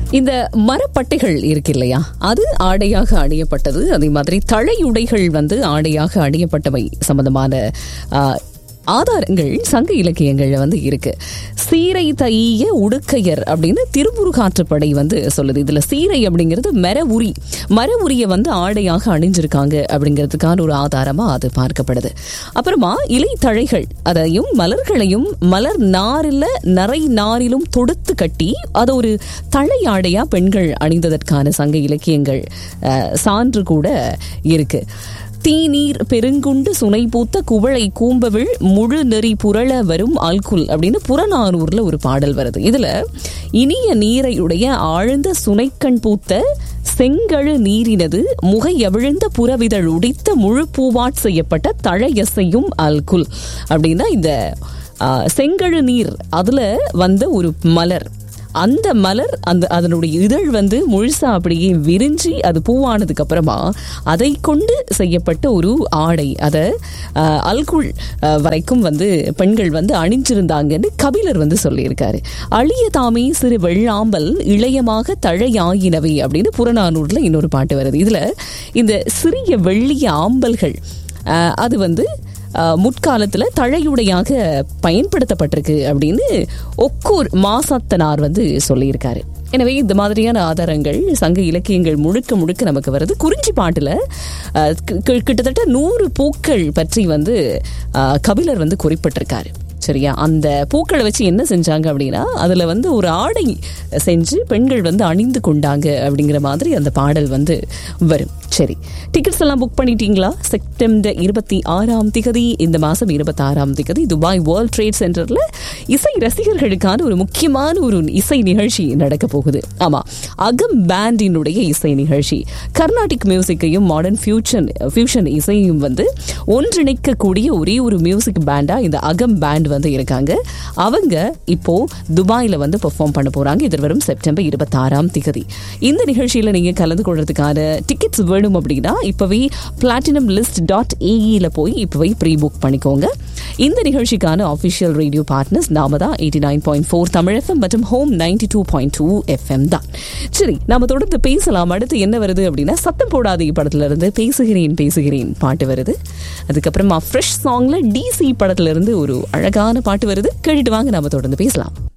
இந்த மரப்பட்டைகள் இருக்கு இல்லையா அது ஆடையாக அணியப்பட்டது அதே மாதிரி தழையுடைகள் வந்து ஆடையாக அணியப்பட்டவை சம்பந்தமான ஆ, ஆதாரங்கள் சங்க இலக்கியங்கள்ல வந்து இருக்கு சீரை தைய உடுக்கையர் அப்படின்னு திருமுருகாற்றுப்படை வந்து சொல்லுது இதுல சீரை அப்படிங்கிறது மர உரி மர உரிய வந்து ஆடையாக அணிஞ்சிருக்காங்க அப்படிங்கிறதுக்கான ஒரு ஆதாரமா அது பார்க்கப்படுது அப்புறமா இலை தழைகள் அதையும் மலர்களையும் மலர் நாரில் நரை நாரிலும் தொடுத்து கட்டி அதை ஒரு தழை ஆடையா பெண்கள் அணிந்ததற்கான சங்க இலக்கியங்கள் அஹ், சான்று கூட இருக்கு தீநீர் பெருங்குண்டு சுனை பூத்த குவளை கூம்பவிழ் முழு நெறி புரள வரும் அல்குல் அப்படின்னு புறநானூர்ல ஒரு பாடல் வருது இதுல இனிய நீரையுடைய ஆழ்ந்த சுனைக்கண் பூத்த செங்கழு நீரினது முகை அவிழ்ந்த புறவிதழ் உடித்த முழு பூவாட் செய்யப்பட்ட தழையசையும் அல்குல் அப்படின்னா இந்த ஆ, செங்கழு நீர் அதுல வந்த ஒரு மலர் அந்த மலர் அந்த அதனுடைய இதழ் வந்து முழுசா அப்படியே விரிஞ்சி அது பூவானதுக்கு அப்புறமா அதை கொண்டு செய்யப்பட்ட ஒரு ஆடை அதை அஹ், அல்குல் அஹ், வரைக்கும் வந்து பெண்கள் வந்து அணிஞ்சிருந்தாங்கன்னு கபிலர் வந்து சொல்லியிருக்காரு அழிய தாமே சிறு வெள்ளாம்பல் இளையமாக தழையாயினவை அப்படின்னு புறநானூர்ல இன்னொரு பாட்டு வருது இதுல இந்த சிறிய வெள்ளிய ஆம்பல்கள் அஹ், அது வந்து அஹ், முற்காலத்துல தழையுடையாக பயன்படுத்தப்பட்டிருக்கு அப்படின்னு ஒக்கூர் மாசாத்தனார் வந்து சொல்லியிருக்காரு எனவே இந்த மாதிரியான ஆதாரங்கள் சங்க இலக்கியங்கள் முழுக்க முழுக்க நமக்கு வருது குறிஞ்சி பாட்டுல அஹ், கி- கி- கிட்டத்தட்ட நூறு பூக்கள் பற்றி வந்து அஹ், கபிலர் வந்து குறிப்பிட்டிருக்காரு சரியா அந்த பூக்களை வச்சு என்ன செஞ்சாங்க அப்படின்னா அதுல வந்து ஒரு ஆடை செஞ்சு பெண்கள் வந்து அணிந்து கொண்டாங்க அப்படிங்கிற மாதிரி அந்த பாடல் வந்து வரும் சரி டிக்கெட்ஸ் எல்லாம் புக் பண்ணிட்டீங்களா செப்டம்பர் இருபத்தி ஆறாம் திகதி இந்த மாசம் இருபத்தி ஆறாம் திகதி துபாய் வேர்ல்ட் ட்ரேட் சென்டர்ல இசை ரசிகர்களுக்கான ஒரு முக்கியமான ஒரு இசை நிகழ்ச்சி நடக்க போகுது ஆமா அகம் பேண்டினுடைய இசை நிகழ்ச்சி கர்நாடிக் மியூசிக்கையும் மாடர்ன் ஃபியூஷன் ஃபியூஷன் இசையும் வந்து ஒன்றிணைக்கக்கூடிய ஒரே ஒரு மியூசிக் பேண்டா இந்த அகம் பேண்ட் வந்து இருக்காங்க அவங்க இப்போ துபாயில வந்து பெர்ஃபார்ம் பண்ண போறாங்க இது வரும் செப்டம்பர் இருபத்தி ஆறாம் திகதி இந்த நிகழ்ச்சியில நீங்க கலந்து கொள்றதுக்கான டிக்கெட்ஸ் வேணும் அப்படின்னா இப்பவே பிளாட்டினம் லிஸ்ட் டாட் ஏஇல போய் இப்பவே ப்ரீ புக் பண்ணிக்கோங்க இந்த நிகழ்ச்சிக்கான ஆஃபிஷியல் ரேடியோ பார்ட்னர்ஸ் நாம தான் eighty nine point four Tamil FM மற்றும் home ninety two point two FM தான் சரி நாம தொடர்ந்து பேசலாம் அடுத்து என்ன வருது அப்படின்னா சத்தம் போடாதே படத்துல இருந்து பேசுகிறேன் பேசுகிறேன் பாட்டு வருது அதுக்கப்புறமா ஃப்ரெஷ் சாங்ல டிசி படத்துல இருந்து ஒரு அழகான பாட்டு வருது கேட்டுட்டு வாங்க நாம தொடர்ந்து பேசலாம்